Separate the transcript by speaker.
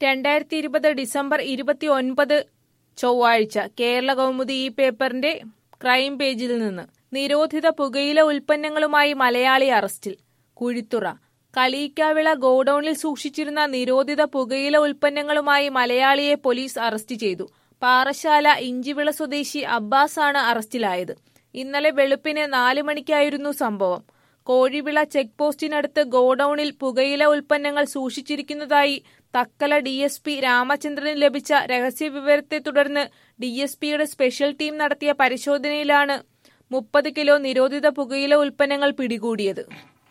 Speaker 1: രണ്ടായിരത്തി ഇരുപത് ഡിസംബർ ഇരുപത്തി ഒൻപത് ചൊവ്വാഴ്ച കേരള കൗമുദി ഈ പേപ്പറിന്റെ ക്രൈം പേജിൽ നിന്ന് നിരോധിത പുകയില ഉൽപ്പന്നങ്ങളുമായി മലയാളി അറസ്റ്റിൽ കുഴിത്തുറ കളീക്കാവിള ഗോഡൌണിൽ സൂക്ഷിച്ചിരുന്ന നിരോധിത പുകയില ഉൽപ്പന്നങ്ങളുമായി മലയാളിയെ പോലീസ് അറസ്റ്റ് ചെയ്തു പാറശാല ഇഞ്ചിവിള സ്വദേശി അബ്ബാസാണ് അറസ്റ്റിലായത് ഇന്നലെ വെളുപ്പിന് നാല് മണിക്കായിരുന്നു സംഭവം കോഴിവിള ചെക്ക് പോസ്റ്റിനടുത്ത് ഗോഡൌണിൽ പുകയില ഉൽപ്പന്നങ്ങൾ സൂക്ഷിച്ചിരിക്കുന്നതായി തക്കല ഡി എസ് പി രാമചന്ദ്രന് ലഭിച്ച രഹസ്യവിവരത്തെ തുടർന്ന് ഡി എസ് പിയുടെ സ്പെഷ്യൽ ടീം നടത്തിയ പരിശോധനയിലാണ് മുപ്പത് കിലോ നിരോധിത പുകയില ഉൽപ്പന്നങ്ങൾ പിടികൂടിയത്